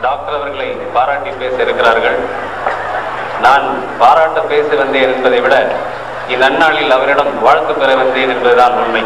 doctor அவர்களை பாராட்டி பேச இருக்கிறார்கள் நான் பாராட்ட பேச வந்தேன் என்பதை விட இந்நன்னாளில் அவரிடம் வாழ்த்து பெற வந்தேன் என்பதுதான் உண்மை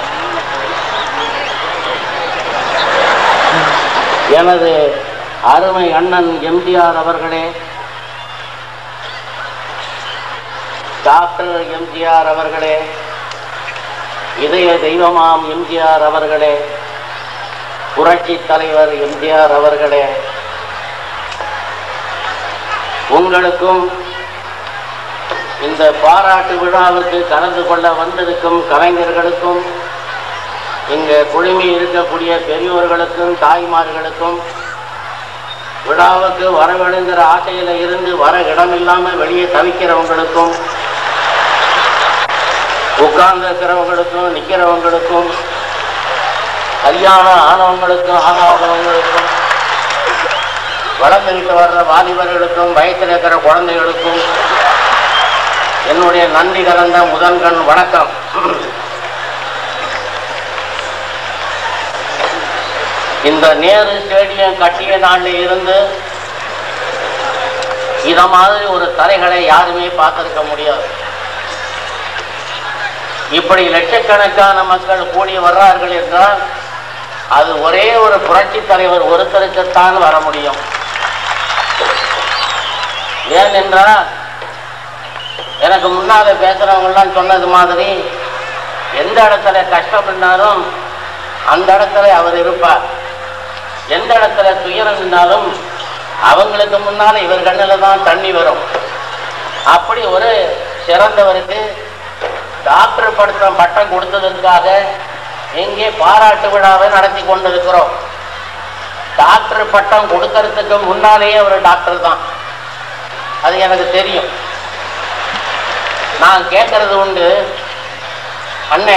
எனது அருமை அண்ணன் எம்ஜிஆர் அவர்களே டாக்டர் எம்ஜிஆர் அவர்களே இதய தெய்வமாம் எம்ஜிஆர் அவர்களே புரட்சி தலைவர் எம்ஜிஆர் அவர்களே உங்களுக்கும் இந்த பாராட்டு விழாவுக்கு கலந்து கொள்ள வந்திருக்கும் கலைஞர்களுக்கும் இங்க குழுமி இருக்கக்கூடிய பெரியோர்களுக்கும் தாய்மார்களுக்கும் விழாவுக்கு வர வேணுங்கிற ஆசையில இருந்து வர இடம் இல்லாம வெளியே தவிக்கிறவங்களுக்கும் உட்கார்ந்து இருக்கிறவங்களுக்கும் நிக்கிறவங்களுக்கும் கல்யாணம் ஆனவங்களுக்கும் ஆகாதவங்களுக்கும் வளர்ந்துகிட்டு வர்ற வாலிபர்களுக்கும் வயத்தில் இருக்கிற குழந்தைகளுக்கும் என்னுடைய நன்றி கலந்த முதல்கண் வணக்கம் இந்த நேரு ஸ்டேடியம் கட்டிய நாள்ல இருந்து இத மாதிரி ஒரு தலைகளை யாருமே பார்த்திருக்க முடியாது இப்படி லட்சக்கணக்கான மக்கள் கூடி வர்றார்கள் என்றால் அது ஒரே ஒரு புரட்சி தலைவர் ஒருத்தருக்குத்தான் வர முடியும் ஏனென்றால் எனக்கு முன்னால பேசுறவங்கெல்லாம் சொன்னது மாதிரி எந்த இடத்துல கஷ்டம் இருந்தாலும் அந்த இடத்துல அவர் இருப்பார் எந்த இடத்துல துயரம் இருந்தாலும் அவங்களுக்கு முன்னால இவர் கண்ணில் தான் தண்ணி வரும் அப்படி ஒரு சிறந்தவருக்கு டாக்டர் பட்டம் பட்டம் கொடுத்ததற்காக இங்கே பாராட்டு விழாவை நடத்தி கொண்டிருக்கிறோம் டாக்டர் பட்டம் கொடுக்கறதுக்கு முன்னாலேயே ஒரு டாக்டர் தான் அது எனக்கு தெரியும் நான் கேட்கறது உண்டு அண்ணே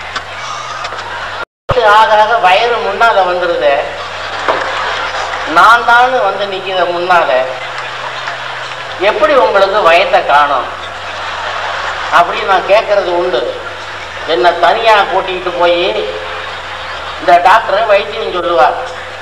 ஆக ஆக வயிறு முன்னால வந்துருது நான் தான் வந்து நிக்கிற முன்னால எப்படி உங்களுக்கு வயத்தை காணும் அப்படின்னு நான் கேட்கறது உண்டு என்னை தனியா கூட்டிகிட்டு போய் இந்த டாக்டர் வைத்தியம் சொல்லுவார்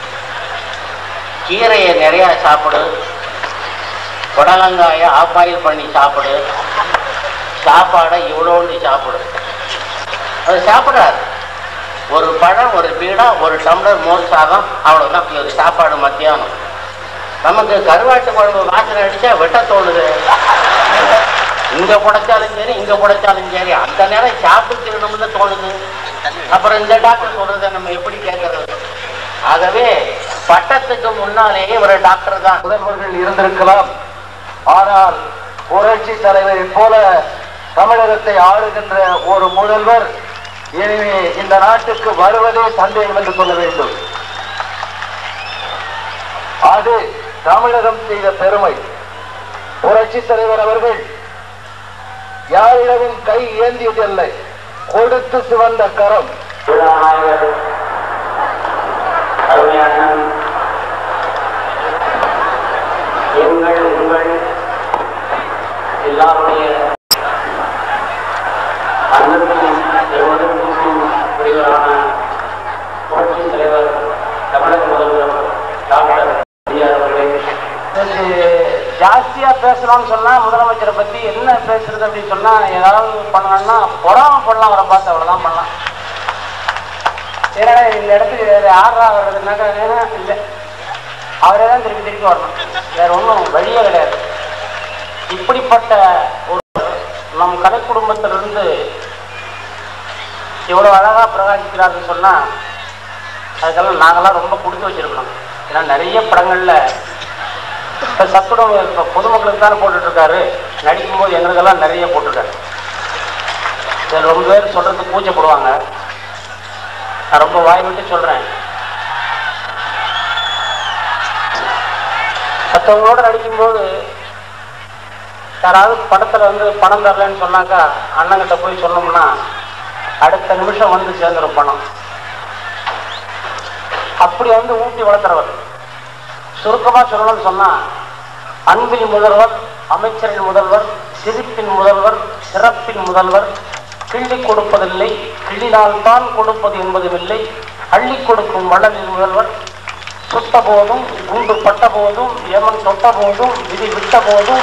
கீரையை நிறைய சாப்பிடு புடலங்காயை ஆஃப் ஆயில் பண்ணி சாப்பிடு சாப்பாடை இவ்வளோண்டு சாப்பிடு அது சாப்பிடாது ஒரு பழம் ஒரு பீடம் ஒரு டம்ளர் மோர் சாதம் அவ்வளோதான் ஒரு சாப்பாடு மத்தியானம் நமக்கு கருவாட்டு குழம்பு வாசனை அடிச்சா வெட்ட தோணுது இங்க புடைச்சாலும் சரி இங்க புடைச்சாலும் சரி அந்த நேரம் சாப்பிட்டுக்கணும்னு தோணுது அப்புறம் இந்த டாக்டர் சொல்றதை நம்ம எப்படி கேட்கறது ஆகவே பட்டத்துக்கு முன்னாலேயே ஒரு டாக்டர் தான் முதல்வர்கள் இருந்திருக்கலாம் ஆனால் புரட்சி தலைவரை போல தமிழகத்தை ஆளுகின்ற ஒரு முதல்வர் இனிமே இந்த நாட்டுக்கு வருவதே சந்தேகம் என்று சொல்ல வேண்டும் அது தமிழகம் செய்த பெருமை புரட்சி தலைவர் அவர்கள் யாரிடமும் கை ஏந்தியதில்லை கொடுத்து சிவந்த கரம் விழாநாயகர் அருமையான எங்கள் உங்கள் எல்லாருடைய அன்புக்கும் பெருமதிப்புக்கும் உரியவரான புரட்சி தலைவர் தமிழக முதல்வர் டாக்டர் எம்ஜிஆர் அவர்களே ஜாஸ்தியா பேசணும்னு சொன்னா முதலமைச்சரை பத்தி என்ன பேசுறது அப்படின்னு சொன்னா ஏதாவது பண்ணணும்னா பொறாம பண்ணலாம் அவரை பார்த்து அவ்வளவுதான் பண்ணலாம் ஏன்னா இந்த இடத்துக்கு வேற யாரா வர்றதுனாக்கா இல்லை அவரே தான் திருப்பி திருப்பி வரணும் வேற ஒன்றும் வழியே கிடையாது இப்படிப்பட்ட ஒரு நம் கலை குடும்பத்திலிருந்து இவ்வளோ அழகா பிரகாசிக்கிறாருன்னு சொன்னா அதுக்கெல்லாம் நாங்கெல்லாம் ரொம்ப கொடுத்து வச்சிருக்கணும் ஏன்னா நிறைய படங்கள்ல இப்போ சத்துணவு இப்போ பொதுமக்களுக்கு தானே போட்டுட்டு இருக்காரு நடிக்கும்போது எங்களுக்கெல்லாம் நிறைய போட்டிருக்காரு இதில் ரொம்ப பேர் சொல்றதுக்கு கூச்சப்படுவாங்க நான் ரொம்ப வாய் விட்டு சொல்றேன் மற்றவங்களோட நடிக்கும்போது யாராவது படத்துல வந்து பணம் தரலன்னு சொன்னாக்கா அண்ணங்கிட்ட போய் சொன்னோம்னா அடுத்த நிமிஷம் வந்து சேர்ந்துடும் பணம் அப்படி வந்து ஊட்டி வளர்த்துறவர் சுருக்கமா சொல்லணும்னு சொன்னா அன்பின் முதல்வர் அமைச்சரின் முதல்வர் சிரிப்பின் முதல்வர் சிறப்பின் முதல்வர் கிள்ளி கொடுப்பதில்லை கிள்ளினால் தான் கொடுப்பது என்பதுமில்லை அள்ளி கொடுக்கும் வள்ளலின் முதல்வர் சுட்ட போதும் குண்டு பட்ட போதும் யமன் தொட்ட போதும் விதி விட்ட போதும்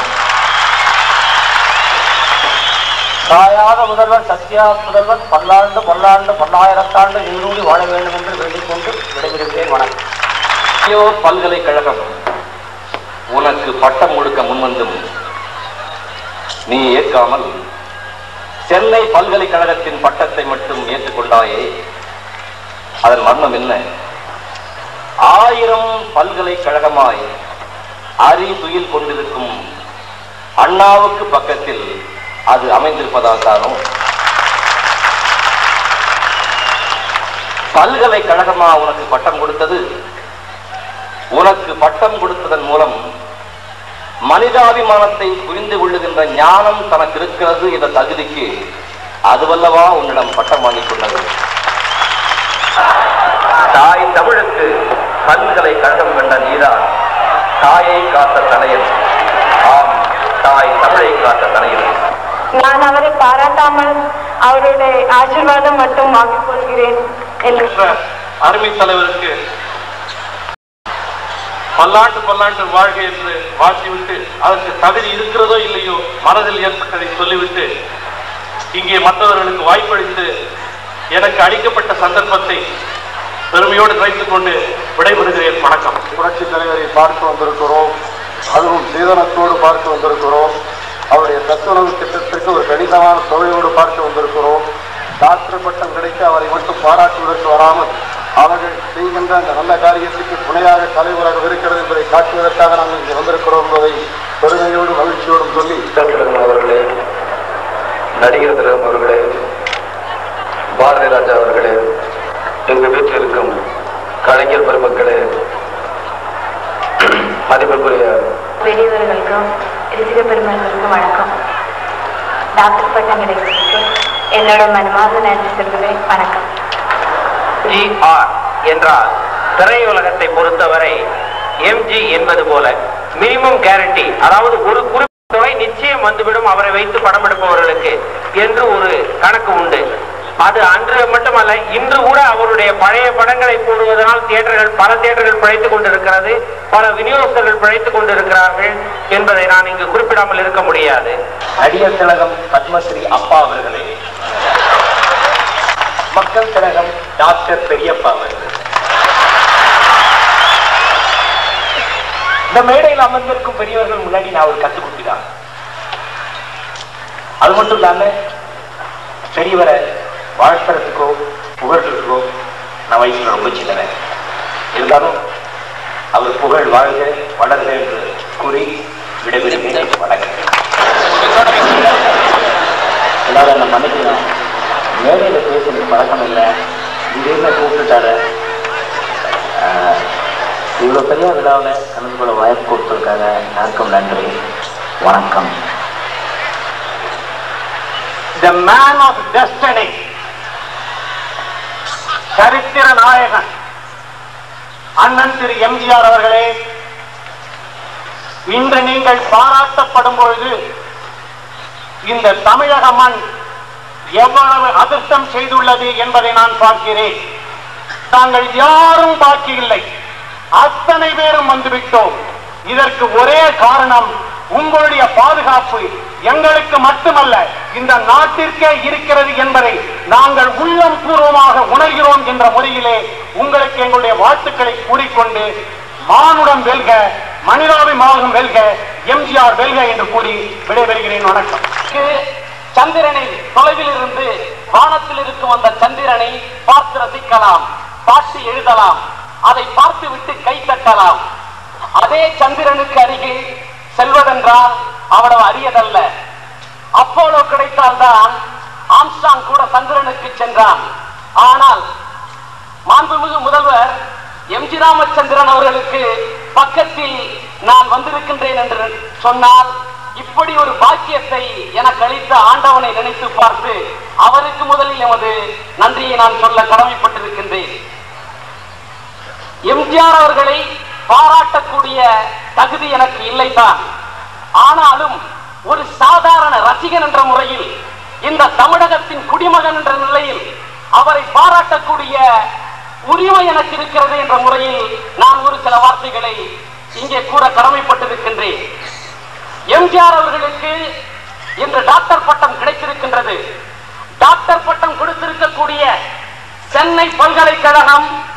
சாயாத முதல்வர் சத்யா முதல்வர் பல்லாண்டு பல்லாண்டு பல்லாயிரத்தாண்டு நீரூடி வாழ வேண்டும் என்று வேண்டிக் கொண்டு விடைபெறுகிறேன் வணக்கம் ஐயோ பல்கலைக்கழகம் உனக்கு பட்டம் கொடுக்க முன்வந்தும் நீ ஏற்காமல் சென்னை பல்கலைக்கழகத்தின் பட்டத்தை மட்டும் ஏற்றுக்கொண்டாயே அதன் மர்மம் என்ன ஆயிரம் பல்கலைக்கழகமாய் அரி துயில் கொண்டிருக்கும் அண்ணாவுக்கு பக்கத்தில் அது அமைந்திருப்பதால் தானோ பல்கலைக்கழகமா உனக்கு பட்டம் கொடுத்தது உனக்கு பட்டம் கொடுத்ததன் மூலம் மனிதாபிமானத்தை புரிந்து கொள்ளுகின்ற ஞானம் தனக்கு இருக்கிறது என்ற தகுதிக்கு அதுவல்லவா உன்னிடம் பட்டம் வாங்கிக் கொண்டது தாய் தமிழுக்கு பல்கலைக்கழகம் கண்ட நீதான் தாயை காத்த தனையன் ஆம் தாய் தமிழை காத்த தனையன் நான் அவரை பாராட்டாமல் அவருடைய ஆசீர்வாதம் மட்டும் வாங்கிக் கொள்கிறேன் என்று அருமை தலைவருக்கு பல்லாண்டு பல்லாண்டு வாழ்க என்று வாழ்த்திவிட்டு அதற்கு தகுதி இருக்கிறதோ இல்லையோ மனதில் ஏற்பட்டதை சொல்லிவிட்டு இங்கே மற்றவர்களுக்கு வாய்ப்பளித்து எனக்கு அளிக்கப்பட்ட சந்தர்ப்பத்தை பெருமையோடு நினைத்துக் கொண்டு விடைபெறுகிறேன் வணக்கம் புரட்சி தலைவரை பார்க்க வந்திருக்கிறோம் அதுவும் சீதனத்தோடு பார்க்க வந்திருக்கிறோம் அவருடைய சத்துணவு திட்டத்திற்கு ஒரு கணிசமான தொகையோடு பார்க்க வந்திருக்கிறோம் டாக்டர் பட்டம் கிடைக்க அவரை மட்டும் பாராட்டுவதற்கு வராமல் அவர்கள் செய்கின்ற அந்த நல்ல காரியத்துக்கு துணையாக தலைவராக இருக்கிறது என்பதை காட்டுவதற்காக நாங்கள் இங்கே வந்திருக்கிறோம் என்பதை பெருமையோடு மகிழ்ச்சியோடும் சொல்லி திலகம் அவர்களே நடிகர் திலகம் அவர்களே பாரதி ராஜா அவர்களே எங்கள் வீட்டில் இருக்கும் கலைஞர் பெருமக்களே மதிப்பிற்குரிய பெரியவர்களுக்கும் ரசிக பெருமக்களுக்கும் வணக்கம் டாக்டர் பட்டம் கிடைக்கிறதுக்கு என்னோட மனமார்ந்த நன்றி சொல்கிறேன் வணக்கம் ஜிஆர் என்றால் திரையுலகத்தை பொறுத்தவரை எம்ஜி என்பது போல மினிமம் கேரண்டி அதாவது ஒரு குறிப்பிட்ட தொகை நிச்சயம் வந்துவிடும் அவரை வைத்து படம் எடுப்பவர்களுக்கு என்று ஒரு கணக்கு உண்டு அது அன்று மட்டுமல்ல இன்று கூட அவருடைய பழைய படங்களை போடுவதனால் தியேட்டர்கள் பல தியேட்டர்கள் பிழைத்துக் கொண்டிருக்கிறது பல விநியோகஸ்தர்கள் பிழைத்துக் கொண்டிருக்கிறார்கள் என்பதை நான் இங்கு குறிப்பிடாமல் இருக்க முடியாது நடிகர் திலகம் பத்மஸ்ரீ அப்பா அவர்களே மக்கள் திலகம் டாக்டர் பெரியப்பா அவர்களே இந்த மேடையில் அமர்ந்திருக்கும் பெரியவர்கள் முன்னாடி நான் ஒரு கத்துக்குட்டி தான் அது மட்டும் இல்லாம பெரியவரை வாழ்த்துறதுக்கோ புகழ்றதுக்கோ நான் வயசுல ரொம்ப சின்னவன் இருந்தாலும் அவர் புகழ் வாழ்க வளர்க என்று கூறி விடைபெறுகிறேன் வணக்கம் எல்லாரும் என்ன மன்னிக்கணும் மேடையில் பேசுறது பழக்கம் இல்லை திடீர்னு கூப்பிட்டுட்டாரு ஆஹ், இவ்வளோ பெரிய விழாவில் கலந்து கொள்ள வாய்ப்பு கொடுத்துருக்காங்க யாருக்கும் நன்றி வணக்கம் த மேன் ஆஃப் டெஸ்டனி சரித்திர நாயகன் அண்ணன் திரு எம்ஜிஆர் அவர்களே இன்று நீங்கள் பாராட்டப்படும் பொழுது இந்த தமிழக மண் எவ்வளவு அதிர்ஷ்டம் செய்துள்ளது என்பதை நான் பார்க்கிறேன் நாங்கள் யாரும் பாக்கி இல்லை அத்தனை பேரும் வந்துவிட்டோம் இதற்கு ஒரே காரணம் உங்களுடைய பாதுகாப்பு எங்களுக்கு மட்டுமல்ல இந்த நாட்டிற்கே இருக்கிறது என்பதை நாங்கள் உள்ளம் பூர்வமாக உணர்கிறோம் என்ற முறையிலே உங்களுக்கு எங்களுடைய வாழ்த்துக்களை கூறிக்கொண்டு மானுடம் வெல்க மனிதாபிமானம் வெல்க எம்ஜிஆர் வெல்க என்று கூறி விடைபெறுகிறேன் வணக்கம் சந்திரனை தொலைவில் இருந்து வானத்தில் இருக்கும் அந்த சந்திரனை பார்த்து ரசிக்கலாம் பாட்டு எழுதலாம் அதை பார்த்து விட்டு கை தட்டலாம் அதே சந்திரனுக்கு அருகில் செல்வதென்றால் அவ்வளவு அரியதல்ல அப்போலோ கிடைத்தால்தான் ஆம்ஸ்டாங் கூட சந்திரனுக்கு சென்றான் ஆனால் மாண்புமிகு முதல்வர் எம்ஜி ராமச்சந்திரன் அவர்களுக்கு பக்கத்தில் நான் வந்திருக்கின்றேன் என்று சொன்னால் இப்படி ஒரு பாக்கியத்தை எனக்கு அளித்த ஆண்டவனை நினைத்து பார்த்து அவருக்கு முதலில் எமது நன்றியை நான் சொல்ல கடமைப்பட்டிருக்கின்றேன் எம்ஜிஆர் அவர்களை பாராட்டக்கூடிய தகுதி எனக்கு இல்லைதான் ஆனாலும் ஒரு சாதாரண ரசிகன் என்ற முறையில் இந்த தமிழகத்தின் குடிமகன் என்ற நிலையில் அவரை பாராட்டக்கூடிய உரிமை எனக்கு இருக்கிறது என்ற முறையில் நான் ஒரு சில வார்த்தைகளை இங்கே கூற கடமைப்பட்டிருக்கின்றேன் எம்ஜிஆர் அவர்களுக்கு இன்று டாக்டர் பட்டம் கிடைத்திருக்கின்றது டாக்டர் பட்டம் கொடுத்திருக்கக்கூடிய சென்னை பல்கலைக்கழகம்